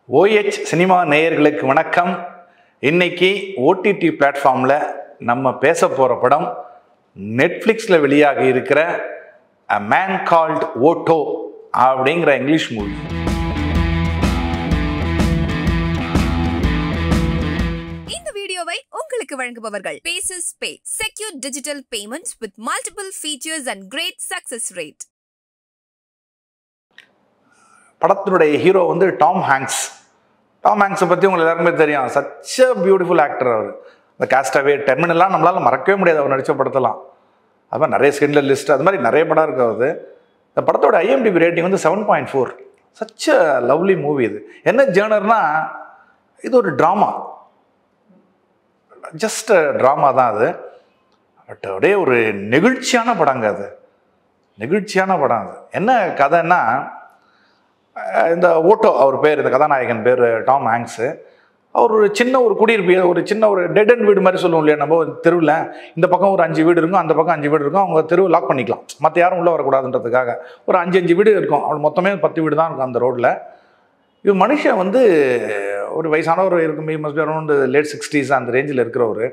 OH cinema நேயர்களுக்கு வணக்கம் இன்னைக்கு ஓடிடி பிளாட்ஃபார்மில் நம்ம பேச போகிற படம் நெட்ஃப்ளிக்ஸில் வெளியாகி இருக்கிற அ மேன் கால்ட் ஓட்டோ அப்படிங்கிற இங்கிலீஷ் மூவி இந்த வீடியோவை உங்களுக்கு வழங்குபவர்கள் பேசஸ் pay secure digital payments with multiple features and great success rate படத்தினுடைய ஹீரோ வந்து டாம் ஹேங்க்ஸ் டாம் ஹேங்க்ஸை பற்றி உங்களுக்கு எல்லாருக்குமே தெரியும் சச்ச பியூட்டிஃபுல் ஆக்டர் அவர் இந்த காஸ்டாவே டெர்மினல்லாம் நம்மளால் மறக்கவே முடியாது அவர் நடித்த படத்தெல்லாம் அது மாதிரி நிறைய ஸ்கின்லர் லிஸ்ட் அது மாதிரி நிறைய படம் இருக்கு அது இந்த படத்தோட ஐஎம்டிபி ரேட்டிங் வந்து seven point four such a lovely movie இது என்ன ஜேர்னர்னா இது ஒரு ட்ராமா ஜஸ்ட் ட்ராமா தான் அது பட் அப்படியே ஒரு நெகிழ்ச்சியான படங்க அது நெகிழ்ச்சியான படம் அது என்ன கதைன்னா அஹ் இந்த ஓட்டோ அவர் பேர் இந்த கதாநாயகன் பேர் டாம் ஹேங்க்ஸு அவர் ஒரு சின்ன ஒரு குடியிருப்பு ஒரு சின்ன ஒரு டெட் அண்ட் வீடு மாதிரி சொல்லுவோம் இல்லையா நம்ம தெருவில் இந்த பக்கம் ஒரு அஞ்சு வீடு இருக்கும் அந்த பக்கம் அஞ்சு வீடு இருக்கும் அவங்க தெருவு லாக் பண்ணிக்கலாம் மற்ற யாரும் உள்ளே வரக்கூடாதுன்றதுக்காக ஒரு அஞ்சு அஞ்சு வீடு இருக்கும் அவள் மொத்தமே பத்து வீடு தான் இருக்கும் அந்த ரோட்டில் இவர் மனுஷன் வந்து ஒரு வயசானவர் இருக்கும் மஸ்ட் அரௌண்ட் லேட் சிக்ஸ்டீஸ் அந்த ரேஞ்சில் இருக்கிறவர்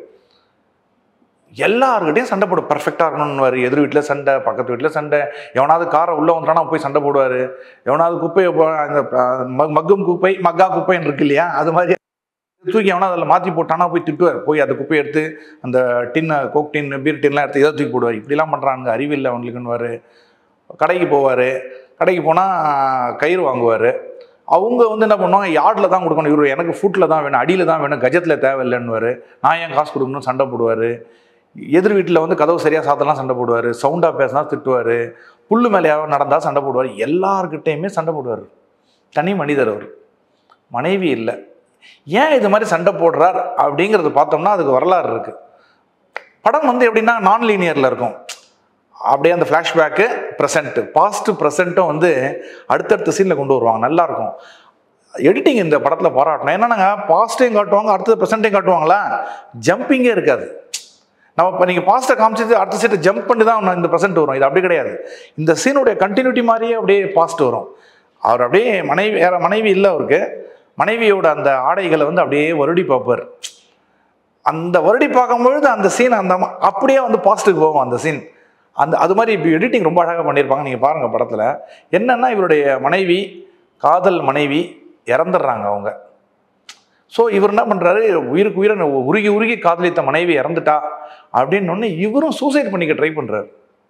எல்லாருக்கிட்டையும் சண்டை போடும் பர்ஃபெக்டாக இருக்கணும்னு எதிர் வீட்டில் சண்டை பக்கத்து வீட்டில் சண்டை எவனாவது காரை உள்ளே வந்துட்டானா போய் சண்டை போடுவார் எவனாவது குப்பையை போ- அந்த அஹ், மக்- மக்கும் குப்பை மக்கா குப்பைன்னு இருக்கு இல்லையா அது மாதிரி தூக்கி எவனா அதில் மாற்றி போட்டானா போய் திட்டுவார் போய் அந்த குப்பையை எடுத்து அந்த டின்னை கோக் டின் பீர் டின்லாம் எடுத்து இதை தூக்கி போடுவார் இப்படிலாம் பண்ணுறாங்க அறிவில்லை அவங்களுக்குன்னு கடைக்கு போவார் கடைக்கு போனால் கயிறு வாங்குவார் அவங்க வந்து என்ன பண்ணுவாங்க யார்டில் தான் கொடுக்கணும் இவர் எனக்கு ஃபுட்டில் தான் வேணும் அடியில் தான் வேணும் கஜத்தில் தேவையில்லைன்னுவார் நான் ஏன் காசு கொடுக்கணும்னு சண்டை போடுவார் எதிர் வீட்டில் வந்து கதவு சரியாக சாத்தலாம் சண்டை போடுவார் சவுண்டாக பேசினா திட்டுவார் புல்லு மேலே யாராவது நடந்தால் சண்டை போடுவார் எல்லார்கிட்டேயுமே சண்டை போடுவார் தனி மனிதர் அவர் மனைவி இல்லை ஏன் இது மாதிரி சண்டை போடுறார் அப்படிங்கிறத பார்த்தோம்னா அதுக்கு வரலாறு இருக்குது படம் வந்து எப்படின்னா நான் லீனியரில் இருக்கும் அப்படியே அந்த ஃப்ளாஷ்பேக்கு ப்ரெசண்ட்டு பாஸ்ட்டு ப்ரெசண்ட்டும் வந்து அடுத்தடுத்த சீனில் கொண்டு வருவாங்க நல்லா இருக்கும் எடிட்டிங் இந்த படத்தில் பாராட்டணும் என்னன்னாங்க பாஸ்ட்டையும் காட்டுவாங்க அடுத்தது ப்ரெசண்ட்டையும் காட்டுவாங்களா ஜம்பிங்கே இருக்காது நம்ம இப்போ நீங்கள் பாஸ்ட்டை காமிச்சிட்டு அடுத்த சீட்டை ஜம்ப் பண்ணி தான் இந்த ப்ரெசென்ட் வரும் இது அப்படி கிடையாது இந்த சீனுடைய கண்டினியூட்டி மாதிரியே அப்படியே பாஸ்ட் வரும் அவர் அப்படியே மனைவி வேற மனைவி இல்லை அவருக்கு மனைவியோட அந்த ஆடைகளை வந்து அப்படியே வருடி பார்ப்பார் அந்த வருடி பார்க்கும்பொழுது அந்த சீன் அந்த ம- அப்படியே வந்து பாஸ்ட்டுக்கு போகும் அந்த சீன் அந்த அது மாதிரி இப்போ எடிட்டிங் ரொம்ப அழகாக பண்ணியிருப்பாங்க நீங்கள் பாருங்கள் படத்தில் என்னன்னா இவருடைய மனைவி காதல் மனைவி இறந்துடுறாங்க அவங்க ஸோ இவர் என்ன பண்ணுறாரு உயிருக்கு உயிரை உருகி உருகி காதலித்த மனைவி இறந்துட்டா அப்படின்னு ஒன்று இவரும் சூசைட் பண்ணிக்க ட்ரை பண்ணுறாரு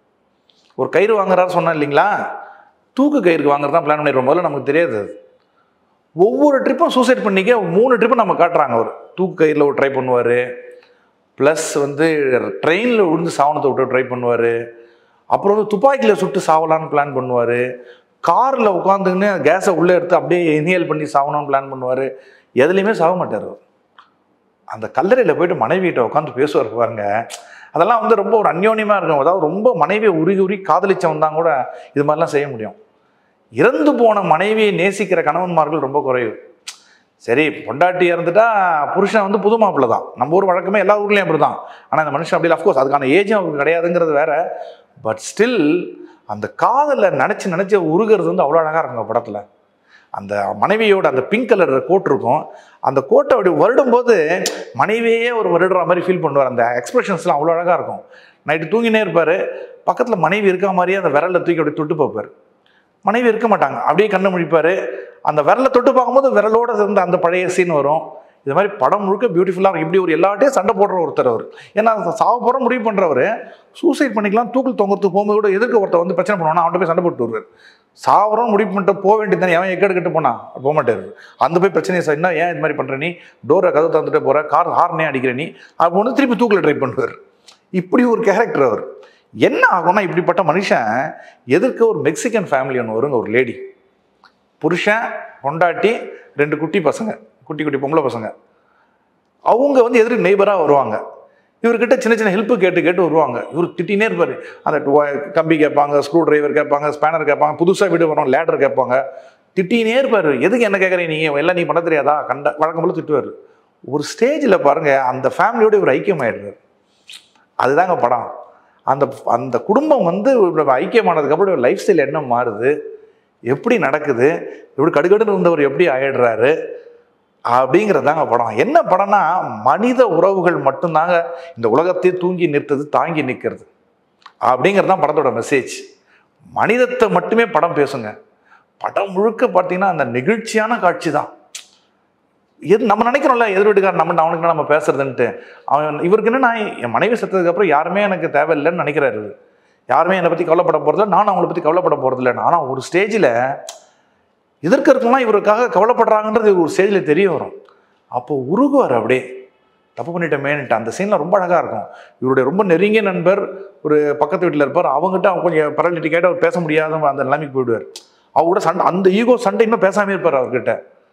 ஒரு கயிறு வாங்குறாரு சொன்னேன் இல்லைங்களா தூக்கு கயிறுக்கு வாங்குறது தான் பிளான் பண்ணிடுவோம் முதல்ல நமக்கு தெரியாது அது. ஒவ்வொரு ட்ரிப்பும் சூசைட் பண்ணிக்க மூணு ட்ரிப்பு நம்ம காட்டுறாங்க அவர் தூக்கு கயிறில் ஒரு ட்ரை பண்ணுவார் ப்ளஸ் வந்து ட்ரெயினில் விழுந்து சாவனத்தை விட்டு ட்ரை பண்ணுவார் அப்புறம் வந்து துப்பாக்கியில் சுட்டு சாவலான்னு பிளான் பண்ணுவார் காரில் உட்காந்துக்கின்னு கேஸை உள்ளே எடுத்து அப்படியே இனியல் பண்ணி சாவணும்னு பிளான் பண்ணுவார் எதுலேயுமே சாக மாட்டார் அவர் அந்த கல்லறையில் போயிட்டு மனைவிகிட்ட உட்காந்து பேசுவார் பாருங்க அதெல்லாம் வந்து ரொம்ப ஒரு அந்யோன்யமாக இருக்கும் அதாவது ரொம்ப மனைவியை உருகி உருகி காதலிச்சவன் தான் கூட இது மாதிரிலாம் செய்ய முடியும் இறந்து போன மனைவியை நேசிக்கிற கணவன்மார்கள் ரொம்ப குறைவு சரி பொண்டாட்டி இறந்துட்டா புருஷன் வந்து புது மாப்பிள்ளை தான் நம்ம ஊர் வழக்கமே எல்லா ஊர்லேயும் அப்படி தான் ஆனால் இந்த மனுஷன் அப்படி அஃப்கோர்ஸ் அதுக்கான ஏஜும் அவருக்கு கிடையாதுங்கிறது வேற பட் ஸ்டில் அந்த காதலை நினச்சி நினச்சி உருகிறது வந்து அவ்வளோ அழகாக இருக்குங்க படத்தில் அந்த மனைவியோட அந்த பிங்க் கலர் கோட் இருக்கும் அந்த கோட்டை அப்படி வருடும்போது மனைவியே ஒரு வருடுற மாதிரி ஃபீல் பண்ணுவார் அந்த எக்ஸ்பிரஷன்ஸ்லாம் அவ்வளோ அழகாக இருக்கும் நைட்டு தூங்கினே இருப்பார் பக்கத்தில் மனைவி இருக்க மாதிரியே அந்த விரலை தூக்கி அப்படி தொட்டு பார்ப்பார் மனைவி இருக்க மாட்டாங்க அப்படியே கண்ணை முழிப்பார் அந்த விரலை தொட்டு பார்க்கும்போது விரலோட சேர்ந்து அந்த பழைய சீன் வரும் இது மாதிரி படம் முழுக்க பியூட்டிஃபுல்லாக இருக்கும் இப்படி ஒரு எல்லாட்டையும் சண்டை போடுற ஒருத்தர் அவர் ஏன்னா சாவ போகிற முடிவு பண்ணுறவர் சூசைட் பண்ணிக்கலாம் தூக்கில் தொங்குறதுக்கு போகும்போது கூட எதிர்க்க ஒருத்தர் வந்து பிரச்சனை பண்ணுவானா அவன்கிட்ட போய் சண்டை போட்டு வருவார் சாவரம் முடிவு பண்ணிட்டு போக வேண்டியது தானே அவன் எக்கெடு கட்டு போனா போக மாட்டார் அந்த போய் பிரச்சனையை சார் என்ன ஏன் இது மாதிரி பண்ணுற நீ டோரை கதவு தந்துட்டு போகிற கார் ஹார்னே அடிக்கிற நீ அப்போ வந்து திருப்பி தூக்கில் ட்ரை பண்ணுவார் இப்படி ஒரு கேரக்டர் அவர் என்ன ஆகும்னா இப்படிப்பட்ட மனுஷன் எதிர்க்க ஒரு மெக்சிகன் ஃபேமிலி ஒன்று வருங்க ஒரு லேடி புருஷன் பொண்டாட்டி ரெண்டு குட்டி பசங்க குட்டி குட்டி பொம்பளை பசங்க அவங்க வந்து எதிர்க்கு நெய்பராக வருவாங்க இவர்கிட்ட சின்ன சின்ன ஹெல்ப் கேட்டு கேட்டு வருவாங்க இவர் திட்டினே இருப்பார் அந்த டு- கம்பி கேட்பாங்க ஸ்க்ரூ டிரைவர் கேட்பாங்க ஸ்பேனர் கேட்பாங்க புதுசாக வீடு வரும் லேடர் கேட்பாங்க திட்டினே இருப்பார் எதுக்கு என்ன கேட்குறீங்க நீங்கள் எல்லாம் நீ பண்ண தெரியாதா கண்ட வழக்கம் போல திட்டுவார் ஒரு ஸ்டேஜில் பாருங்க அந்த ஃபேமிலியோட இவர் ஐக்கியமாயிடுறாரு அதுதாங்க படம் அந்த அந்த குடும்பம் வந்து இவர் ஐக்கியமானதுக்கப்புறம் லைஃப் ஸ்டைல் என்ன மாறுது எப்படி நடக்குது இப்படி கடுகடுன்னு இருந்தவர் எப்படி ஆயிடுறாரு அப்படிங்கிறதாங்க படம் என்ன படம்னா மனித உறவுகள் மட்டும்தாங்க இந்த உலகத்தையே தூங்கி நிறுத்தது தாங்கி நிற்கிறது அப்படிங்கிறது தான் படத்தோட மெசேஜ் மனிதத்தை மட்டுமே படம் பேசுங்க படம் முழுக்க பார்த்தீங்கன்னா அந்த நெகிழ்ச்சியான காட்சி தான் எது நம்ம நினைக்கிறோம்ல எதிர் வீட்டுக்காரன் நம்ம அவனுக்கு நம்ம பேசுறதுன்ட்டு அவன் இவருக்கு என்ன நான் என் மனைவி செத்ததுக்கு அப்புறம் யாருமே எனக்கு தேவையில்லைன்னு நினைக்கிறாரு இவரு. யாருமே என்னை பற்றி கவலைப்பட போகிறதில்ல நானும் அவங்கள பற்றி கவலைப்பட போகிறதில்ல ஆனால் ஒரு ஸ்டேஜில் எதிர்க்கிறவங்களாம் இவருக்காக கவலைப்படுறாங்கன்றது ஒரு ஸ்டேஜில் தெரிய வரும் அப்போ உருகுவார் அப்படியே தப்பு பண்ணிட்டோமேன்ட்டு அந்த சீன்லாம் ரொம்ப அழகாக இருக்கும் இவருடைய ரொம்ப நெருங்கிய நண்பர் ஒரு பக்கத்து வீட்டில் இருப்பார் அவங்ககிட்ட அவங்க கொஞ்சம் பரலிட்டி கேட்டு அவர் பேச முடியாத அந்த நிலைமைக்கு போயிடுவார் அவர் கூட சண்டை அந்த ஈகோ சண்டை இன்னும் பேசாமே இருப்பார் அவர்கிட்ட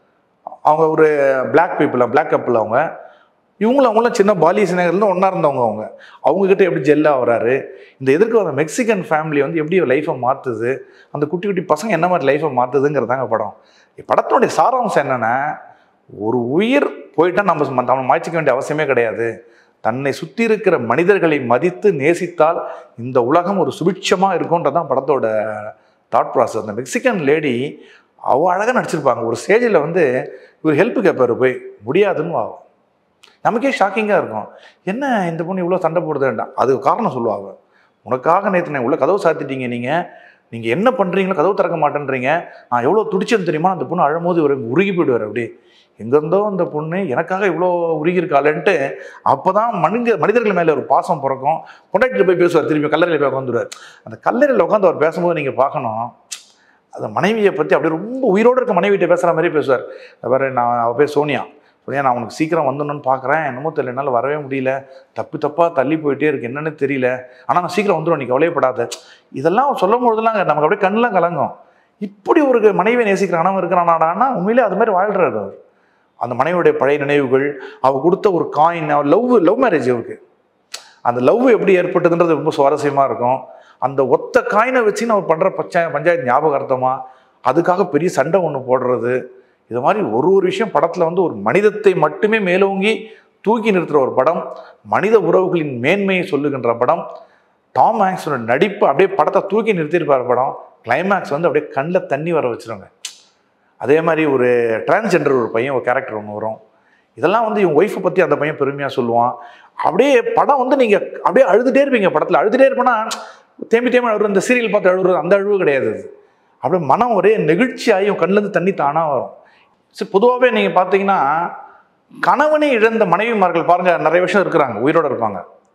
அவங்க ஒரு பிளாக் பீப்புள் பிளாக் கப்பிள் அவங்க இவங்களும் அவங்களும் சின்ன பாலிய சினகர்லேருந்து ஒன்றா இருந்தவங்க அவங்க அவங்கக்கிட்ட எப்படி ஜெல்லாக வராரு இந்த எதிர்க்க வர மெக்சிகன் ஃபேமிலி வந்து எப்படி லைஃப்பை மாற்றுது அந்த குட்டி குட்டி பசங்க என்ன மாதிரி லைஃப்பை மாற்றுதுங்கிறதாங்க படம் படத்தினுடைய சாராம்சம் என்னென்னா ஒரு உயிர் போயிட்டா நம்ம சும்மா நம்ம மாய்ச்சிக்க வேண்டிய அவசியமே கிடையாது தன்னை சுற்றி இருக்கிற மனிதர்களை மதித்து நேசித்தால் இந்த உலகம் ஒரு சுபிட்சமாக இருக்கும்ன்றதான் படத்தோட தாட் ப்ராசஸ் அந்த மெக்சிகன் லேடி அவ அழகாக நடிச்சிருப்பாங்க ஒரு ஸ்டேஜில் வந்து இவர் ஹெல்ப் கேட்பாரு போய் முடியாதுன்னு ஆகும் நமக்கே ஷாக்கிங்காக இருக்கும் என்ன இந்த பொண்ணு இவ்வளோ சண்டை போடுதுண்டா அதுக்கு காரணம் சொல்லுவாங்க உனக்காக நேற்று நான் உள்ள கதவு சாத்திட்டீங்க நீங்கள் நீங்கள் என்ன பண்ணுறீங்களோ கதவு திறக்க மாட்டேன்றீங்க நான் எவ்வளோ துடிச்சேன்னு தெரியுமா அந்த பொண்ணு அழும்போது இவர் உருகி போயிடுவார் அப்படியே எங்கேருந்தோ அந்த பொண்ணு எனக்காக இவ்வளோ உருகி இருக்காளன்ட்டு அப்போ தான் மனித மனிதர்கள் மேலே ஒரு பாசம் பிறக்கும் கொண்டாட்டிட்டு போய் பேசுவார் திரும்பி கல்லறையில் போய் உட்காந்துருவார் அந்த கல்லறையில் உட்காந்து அவர் பேசும்போது நீங்கள் பார்க்கணும் அந்த மனைவியை பற்றி அப்படியே ரொம்ப உயிரோடு இருக்க மனைவிட்ட பேசுகிற மாதிரி பேசுவார் வேறு நான் அவ பேர் சோனியா சோனியா நான் உனக்கு சீக்கிரம் வந்துடணும்னு பார்க்குறேன் என்னமோ தெரியல என்னால் வரவே முடியல தப்பு தப்பாக தள்ளி போயிட்டே இருக்கு என்னன்னு தெரியல ஆனால் நான் சீக்கிரம் வந்துடும் நீ கவலையப்படாத இதெல்லாம் சொல்லும் பொழுதுலாம் நமக்கு அப்படியே கண்ணெலாம் கலங்கும் இப்படி ஒரு மனைவியை நேசிக்கிற கணவன் இருக்கிறானாடான்னா உண்மையிலே அது மாதிரி வாழ்கிறார் அவர் அந்த மனைவியுடைய பழைய நினைவுகள் அவ கொடுத்த ஒரு காயின் லவ் லவ் மேரேஜ் அவருக்கு அந்த லவ் எப்படி ஏற்பட்டதுன்றது ரொம்ப சுவாரஸ்யமாக இருக்கும் அந்த ஒத்த காயினை வச்சு நம்ம பண்ணுற பச்ச பஞ்சாயத்து ஞாபகார்த்தமாக அதுக்காக பெரிய சண்டை ஒன்று போடுறது இது மாதிரி ஒரு ஒரு விஷயம் படத்தில் வந்து ஒரு மனிதத்தை மட்டுமே மேலோங்கி தூக்கி நிறுத்துகிற ஒரு படம் மனித உறவுகளின் மேன்மையை சொல்லுகின்ற படம் டாம் ஹாங்ஸோட நடிப்பு அப்படியே படத்தை தூக்கி நிறுத்தியிருப்பார் படம் கிளைமேக்ஸ் வந்து அப்படியே கண்ணில் தண்ணி வர வச்சிருங்க அதே மாதிரி ஒரு டிரான்ஸ்ஜெண்டர் ஒரு பையன் ஒரு கேரக்டர் ஒன்று வரும் இதெல்லாம் வந்து இவன் ஒய்ஃபை பற்றி அந்த பையன் பெருமையாக சொல்லுவான் அப்படியே படம் வந்து நீங்கள் அப்படியே அழுதுகிட்டே இருப்பீங்க படத்தில் அழுதுகிட்டே இருப்பேன்னா தேம்பி தேம்பி அழுகுற இந்த சீரியல் பார்த்து அழுகுறது அந்த அழுவு கிடையாது அது அப்படியே மனம் ஒரே நெகிழ்ச்சியாகி உன் கண்ணுலேருந்து தண்ணி தானாக வரும் சரி பொதுவாகவே நீங்கள் பார்த்தீங்கன்னா கணவனை இழந்த மனைவிமார்கள் பாருங்கள் நிறைய விஷயம் இருக்கிறாங்க உயிரோடு இருப்பாங்க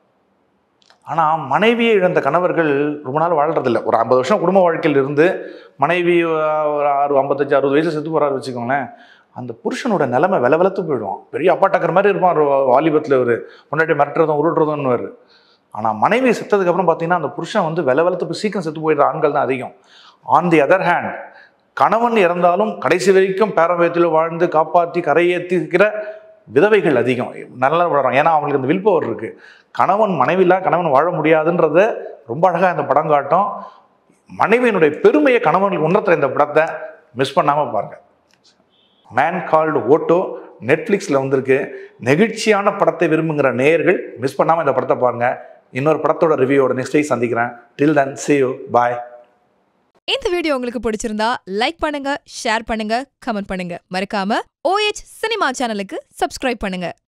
ஆனால் மனைவியை இழந்த கணவர்கள் ரொம்ப நாள் வாழ்றதில்ல ஒரு ஐம்பது வருஷம் குடும்ப வாழ்க்கையில் இருந்து மனைவி அஹ், ஒரு ஆறு ஐம்பத்தஞ்சு அறுபது வயசு செத்து போகிறாரு வச்சுக்கோங்களேன் அந்த புருஷனோட நிலைமை வில வெலத்து போயிடும் பெரிய அப்பா டக்கர் மாதிரி இருப்பான் ஒரு வாலிபத்தில் ஒரு முன்னாடி மிரட்டுறதும் உருட்டுறதும்னு ஆனால் மனைவி செத்ததுக்கப்புறம் பார்த்தீங்கன்னா அந்த புருஷன் வந்து வில வெலத்து போய் சீக்கிரம் செத்து போயிடுற ஆண்கள் தான் அதிகம் ஆன் தி அதர் ஹேண்ட் கணவன் இறந்தாலும் கடைசி வரைக்கும் பேரம்பயத்தில் வாழ்ந்து காப்பாற்றி கரையேற்றிக்கிற விதவைகள் அதிகம் நல்லா வளரும் ஏன்னா அவங்களுக்கு அந்த வில் பவர் இருக்குது கணவன் மனைவிலாம் கணவன் வாழ முடியாதுன்றத ரொம்ப அழகாக இந்த படம் காட்டும் மனைவியினுடைய பெருமையை கணவனுக்கு உணர்த்துற இந்த படத்தை மிஸ் பண்ணாமல் பாருங்க மேன் கால்டு ஓட்டோ நெட்ஃப்ளிக்ஸில் வந்திருக்கு நெகிழ்ச்சியான படத்தை விரும்புகிற நேயர்கள் மிஸ் பண்ணாமல் இந்த படத்தை பாருங்க இன்னொரு படத்தோட ரிவ்யூவோட நெக்ஸ்ட் வீக் சந்திக்கிறேன் டில் தன் see you பாய் இந்த வீடியோ உங்களுக்கு பிடிச்சிருந்தா லைக் பண்ணுங்க ஷேர் பண்ணுங்க கமெண்ட் பண்ணுங்க மறக்காம OH சினிமா சேனலுக்கு சப்ஸ்கிரைப் பண்ணுங்க